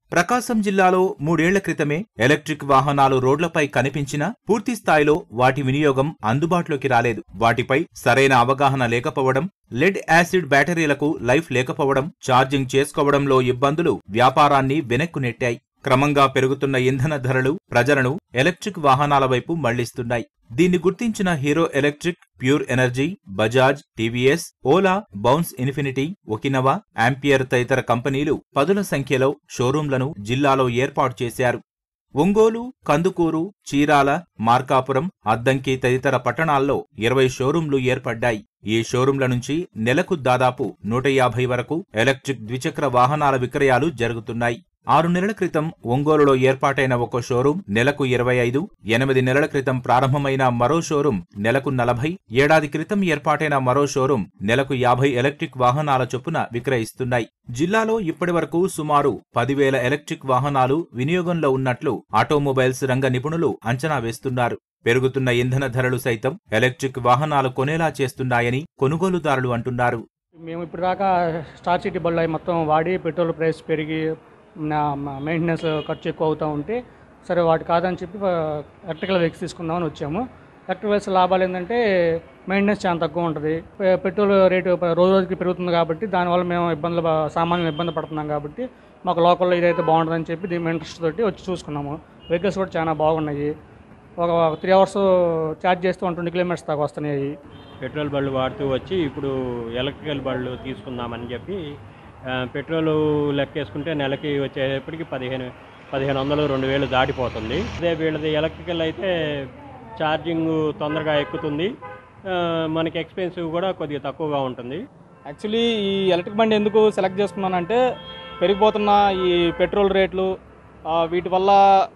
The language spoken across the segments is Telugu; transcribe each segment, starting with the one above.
ప్రకాశం జిల్లాలో మూడేళ్ల క్రితమే ఎలక్ట్రిక్ వాహనాలు రోడ్లపై కనిపించినా పూర్తి స్థాయిలో వాటి వినియోగం అందుబాటులోకి రాలేదు వాటిపై సరైన అవగాహన లేకపోవడం లెడ్ యాసిడ్ బ్యాటరీలకు లైఫ్ లేకపోవడం ఛార్జింగ్ చేసుకోవడంలో ఇబ్బందులు వ్యాపారాన్ని వెనక్కు నెట్టాయి క్రమంగా పెరుగుతున్న ఇంధన ధరలు ప్రజలను ఎలక్ట్రిక్ వాహనాల వైపు మళ్లిస్తున్నాయి దీన్ని గుర్తించిన Hero Electric Pure Energy Bajaj TVS Ola Bounce Infinity Okinawa Ampere తదితర కంపెనీలు పదుల సంఖ్యలో షోరూంలను జిల్లాలో ఏర్పాటు చేశారు ఒంగోలు కందుకూరు చీరాల మార్కాపురం అద్దంకి తదితర పట్టణాల్లో ఇరవై షోరూంలు ఏర్పడ్డాయి ఈ షోరూంల నుంచి నెలకు దాదాపు నూట యాభై వరకు ఎలక్ట్రిక్ ద్విచక్ర వాహనాల విక్రయాలు జరుగుతున్నాయి ఆరు నెలల క్రితం ఒంగోలులో ఏర్పాటైన ఒక షోరూం నెలకు ఇరవై ఐదు ఎనిమిది నెలల క్రితం ప్రారంభమైన మరో షోరూం నెలకు నలభై ఏడాది క్రితం ఏర్పాటైన మరో షోరూం నెలకు యాభై ఎలక్ట్రిక్ వాహనాల చొప్పున విక్రయిస్తున్నాయి జిల్లాలో ఇప్పటివరకు సుమారు పదివేల ఎలక్ట్రిక్ వాహనాలు వినియోగంలో ఉన్నట్లు ఆటోమొబైల్స్ రంగ నిపుణులు అంచనా వేస్తున్నారు పెరుగుతున్న ఇంధన ధరలు సైతం ఎలక్ట్రిక్ వాహనాలు కొనేలా చేస్తున్నాయని కొనుగోలుదారులు అంటున్నారు మేము ఇప్పుడు దాకా స్టార్ సిటీ బళ్ళు అవి మొత్తం వాడి పెట్రోల్ ప్రైస్ పెరిగి నా మెయింటెనెన్స్ ఖర్చు ఎక్కువ అవుతూ ఉంటే సరే వాటి కాదని చెప్పి ఎలక్ట్రికల్ వెహికల్స్ తీసుకుందామని వచ్చాము ఎలక్ట్రిక్ వెహికల్స్ లాభాలు ఏంటంటే మెయింటెనెన్స్ చాలా తక్కువ ఉంటుంది పె- పెట్రోల్ రేటు ప- రోజు రోజుకి పెరుగుతుంది కాబట్టి దానివల్ల మేము ఇబ్బందులు ప- సామాన్యులు ఇబ్బంది పడుతున్నాం కాబట్టి మాకు లోకల్లో ఇదైతే బాగుంటుందని చెప్పి దీని ఇంట్రెస్ట్ తోటి వచ్చి చూసుకున్నాము వెహికల్స్ కూడా చాలా బాగున్నాయి ఒక త్రీ అవర్స్ ఛార్జ్ చేస్తే వన్ ట్వంటీ కిలోమీటర్స్ దాకా వస్తున్నాయి పెట్రోల్ బళ్ళు వాడుతూ వచ్చి ఇప్పుడు ఎలక్ట్రికల్ బళ్ళు తీసుకుందామని చెప్పి ఆ, పెట్రోల్ లెక్కేసుకుంటే నెలకి వచ్చేటప్పటికి పదిహేను పదిహేను వందలు రెండు వేలు దాటిపోతుంది అదే వీళ్ళది ఎలక్ట్రికల్ అయితే ఛార్జింగ్ తొందరగా ఎక్కుతుంది ఆ, మనకి ఎక్స్పెన్సివ్ కూడా కొద్దిగా తక్కువగా ఉంటుంది యాక్చువల్లీ ఈ ఎలక్ట్రిక్ బండి ఎందుకు సెలెక్ట్ చేసుకున్నానంటే పెరిగిపోతున్న ఈ పెట్రోల్ రేట్లు ఆ, వీటి వల్ల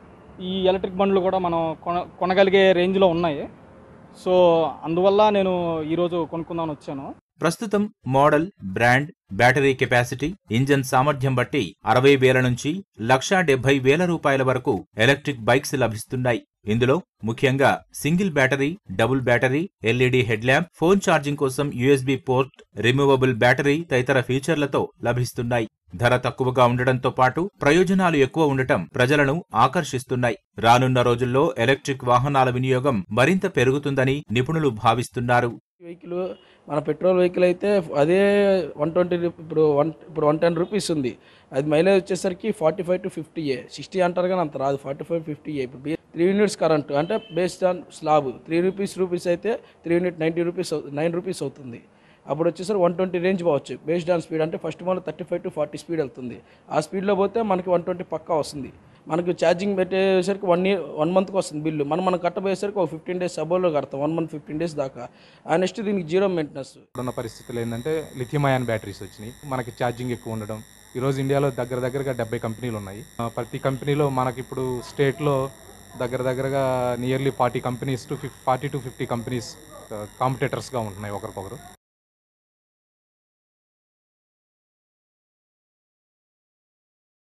ఈ ఎలక్ట్రిక్ బండ్లు కూడా మనం కొన కొనగలిగే రేంజ్లో ఉన్నాయి సో అందువల్ల నేను ఈరోజు కొనుక్కుందామని వచ్చాను ప్రస్తుతం model brand battery capacity engine సామర్థ్యం బట్టి అరవై వేల నుంచి లక్షా డెబ్బై వేల రూపాయల వరకు ఎలక్ట్రిక్ బైక్స్ లభిస్తున్నాయి ఇందులో ముఖ్యంగా single battery double battery LED head lamp phone charging కోసం యూఎస్బీ పోర్ట్ రిమూవబుల్ బ్యాటరీ తదితర ఫీచర్లతో లభిస్తున్నాయి ధర తక్కువగా ఉండడంతో పాటు ప్రయోజనాలు ఎక్కువ ఉండటం ప్రజలను ఆకర్షిస్తున్నాయి రానున్న రోజుల్లో ఎలక్ట్రిక్ వాహనాల వినియోగం మరింత పెరుగుతుందని నిపుణులు భావిస్తున్నారు వెహికల్ మన పెట్రోల్ వెహికల్ అయితే అదే వన్ ట్వంటీ ఇప్పుడు వన్ ఇప్పుడు వన్ టెన్ రూపీస్ ఉంది అది మైలేజ్ వచ్చేసరికి forty five to fifty a sixty అంటారు కానీ అంత రాదు ఫార్టీ ఫైవ్ ఫిఫ్టీ ఏ ఇప్పుడు త్రీ యూనిట్స్ కరెంట్ అంటే based on slab three rupees rupees అయితే three unit ninety rupees nine rupees అవుతుంది అప్పుడు వచ్చేసరికి వన్ ట్వంటీ రేంజ్ పోవచ్చు బేస్డ్ ఆన్ స్పీడ్ అంటే ఫస్ట్ మనం thirty five to forty speed వెళ్తుంది ఆ స్పీడ్లో పోతే మనకి వన్ ట్వంటీ పక్కా వస్తుంది మనకు ఛార్జింగ్ పెట్టేసరికి వన్ ఇయర్ వన్ మంత్కి వస్తుంది బిల్లు మనం మనం కట్టబోయేసరికి ఒక ఫిఫ్టీన్ డేస్ సబోలో కడతాం వన్ మంత్ ఫిఫ్టీన్ డేస్ దాకా ఆ నెక్స్ట్ దీనికి జీరో మెయింటెనెన్స్ ఇప్పుడున్న పరిస్థితులు ఏంటంటే లిథియం అయాన్ బ్యాటరీస్ వచ్చినాయి మనకి ఛార్జింగ్ ఎక్కువ ఉండడం ఈరోజు ఇండియాలో దగ్గర దగ్గరగా డెబ్బై కంపెనీలు ఉన్నాయి ఆ, ప్రతి కంపెనీలో మనకి ఇప్పుడు స్టేట్లో దగ్గర దగ్గరగా నియర్లీ ఫార్టీ కంపెనీస్ టు ఫిఫ్ ఫార్టీ టు ఫిఫ్టీ కంపెనీస్ కాంపిటేటర్స్గా ఉంటున్నాయి ఒకరికొకరు